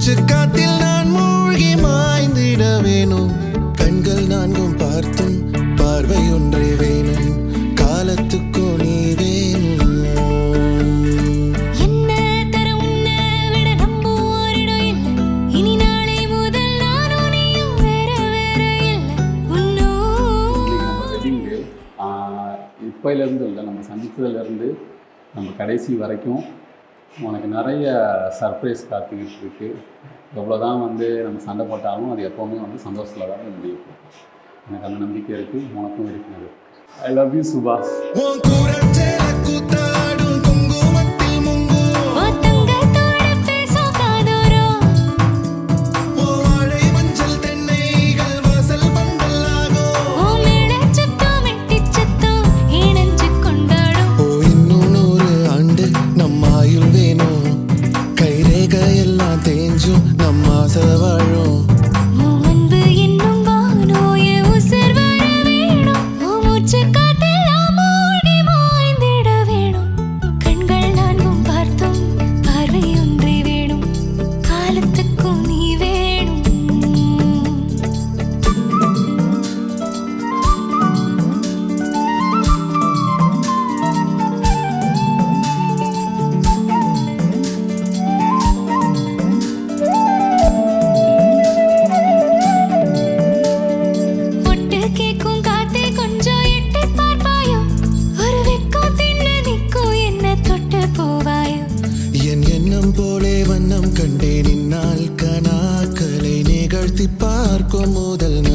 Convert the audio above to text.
மூச்சு காத்தில் நான் மூழ்கி மாய்ந்திட வேணும் கண்கள் நான்கும் பார்த்தும் பார்வை ஒன்றே வேணும் காலத்துக்கும் நீ வேணும் என்ன தர உன்னை விட நம்புவோரிடம் இல்லை இனி நாளை முதல் நானும் நீயும் வேற வேற இல்லை உன்னோடு வெட்டிங்கு இப்போலேருந்து இல்லை நம்ம சந்தித்ததுலேருந்து நம்ம கடைசி வரைக்கும் உனக்கு நிறைய சர்ப்ரைஸ் காத்துக்கிட்டு இருக்கு எவ்வளோ தான் வந்து நம்ம சண்டை போட்டாலும் அது எப்போவுமே வந்து சந்தோஷத்தில் தான் முடியும் எனக்கு அந்த நம்பிக்கை இருக்குது உனக்கும் இருக்கிறது ஐ லவ் யூ சுபாஷ் உன் கூரச்சேல கூத்தாடும் குங்குமத்தில் முங்கும் ஓ தங்கத்தோட பேசும் காதோரம் உன் வாழை மஞ்சள் தென்னைகள் வாசல் பந்தலாகும் ஓ மேளச்சத்தம் மெட்டிச் சத்தம் இணைஞ்சு கொண்டாடும் ஓ இன்னும் நூறு ஆண்டு நம்ம ஆயுள் வேணும் கைரேகை எல்லாம் தேஞ்சும் நம்ம ஆசை வாழும் உன் அன்பு என்னும் வானோய உசிர் வர வேணும் உன் மூச்சு காட்டெல்லாம் மூழ்கி மாய்ந்திட வேணும் கண்கள் நான்கும் பார்த்தும் பார்வை ஒன்றே வேணும் காலத்துக்கும் நீ வேணும் ஒட்டு கேக்கும் காத்தே கொஞ்சம் எட்டி பார்ப்பாயோ ஒரு வெக்கம் தின்னு நிற்கும் என்ன தொட்டு போவாயோ என் எண்ணம் போலே வண்ணம் கண்டேன் இந்நாள் கனாக்களை நிகழ்த்தி பார்க்கும் முதல்